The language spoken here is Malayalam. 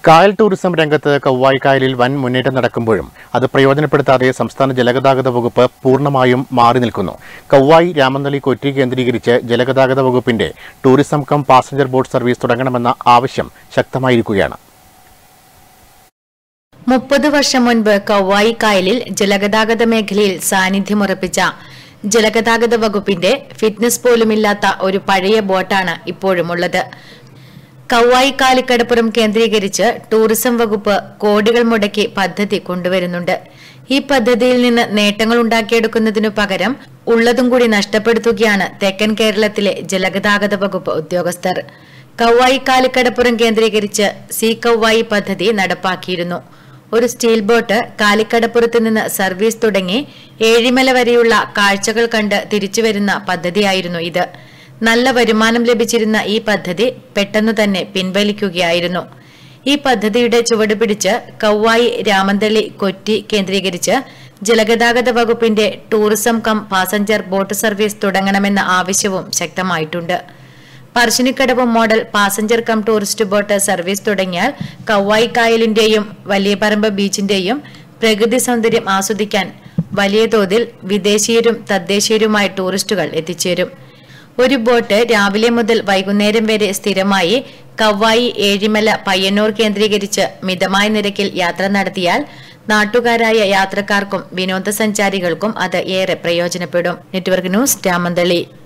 കായൽ ടൂറിസം രംഗത്ത് കൗവായി കായലിൽ വൻ മുന്നേറ്റം നടക്കുമ്പോഴും അത് പ്രയോജനപ്പെടുത്താതെ സംസ്ഥാന ജലഗതാഗത വകുപ്പ് പൂർണ്ണമായും മാറി നിൽക്കുന്നു കൗവായി രാമന്തളി കൊറ്റി കേന്ദ്രീകരിച്ച് ജലഗതാഗത വകുപ്പിന്റെ tourism cum passenger boat service തുടങ്ങണമെന്ന ആവശ്യം ശക്തമായിരിക്കുകയാണ് മുപ്പത് വർഷം മുൻപ് കൗവായി കായലിൽ ജലഗതാഗത മേഖലയിൽ സാന്നിധ്യമുറപ്പിച്ച ജലഗതാഗത വകുപ്പിന്റെ ഫിറ്റ്നസ് പോലുമില്ലാത്ത ഒരു പഴയ ബോട്ടാണ് ഇപ്പോഴും ഉള്ളത് കൗവായി കാലിക്കടപ്പുറം കേന്ദ്രീകരിച്ച് ടൂറിസം വകുപ്പ് കോടികൾ മുടക്കി പദ്ധതി കൊണ്ടുവരുന്നുണ്ട് ഈ പദ്ധതിയിൽ നിന്ന് നേട്ടങ്ങൾ ഉണ്ടാക്കിയെടുക്കുന്നതിനു പകരം ഉള്ളതും കൂടി നഷ്ടപ്പെടുത്തുകയാണ് തെക്കൻ കേരളത്തിലെ ജലഗതാഗത വകുപ്പ് ഉദ്യോഗസ്ഥർ കൗവായി കാലിക്കടപ്പുറം കേന്ദ്രീകരിച്ച് സി കൗവായി പദ്ധതി നടപ്പാക്കിയിരുന്നു ഒരു സ്റ്റീൽ ബോട്ട് കാലിക്കടപ്പുറത്ത് നിന്ന് സർവീസ് തുടങ്ങി ഏഴിമല വരെയുള്ള കാഴ്ചകൾ കണ്ട് തിരിച്ചുവരുന്ന പദ്ധതിയായിരുന്നു ഇത് നല്ല വരുമാനം ലഭിച്ചിരുന്ന ഈ പദ്ധതി പെട്ടെന്നു തന്നെ പിൻവലിക്കുകയായിരുന്നു ഈ പദ്ധതിയുടെ ചുവട് പിടിച്ച് കൗവായി രാമന്തളി കൊറ്റി കേന്ദ്രീകരിച്ച് ജലഗതാഗത വകുപ്പിന്റെ tourism cum passenger boat service തുടങ്ങണമെന്ന ആവശ്യവും ശക്തമായിട്ടുണ്ട് Parassinikadavu model passenger cum tourist boat service തുടങ്ങിയാൽ കൗവായി കായലിന്റെയും വലിയപറമ്പ് ബീച്ചിന്റെയും പ്രകൃതി സൗന്ദര്യം ആസ്വദിക്കാൻ വലിയ തോതിൽ വിദേശീയരും തദ്ദേശീയരുമായ ടൂറിസ്റ്റുകൾ എത്തിച്ചേരും ഒരു ബോട്ട് രാവിലെ മുതൽ വൈകുന്നേരം വരെ സ്ഥിരമായി കവ്വായി ഏഴിമല പയ്യന്നൂർ കേന്ദ്രീകരിച്ച് മിതമായ നിരക്കിൽ യാത്ര നടത്തിയാൽ നാട്ടുകാരായ യാത്രക്കാർക്കും വിനോദസഞ്ചാരികൾക്കും അത് ഏറെ പ്രയോജനപ്പെടും നെറ്റ്വർക്ക് ന്യൂസ് രാമന്തളി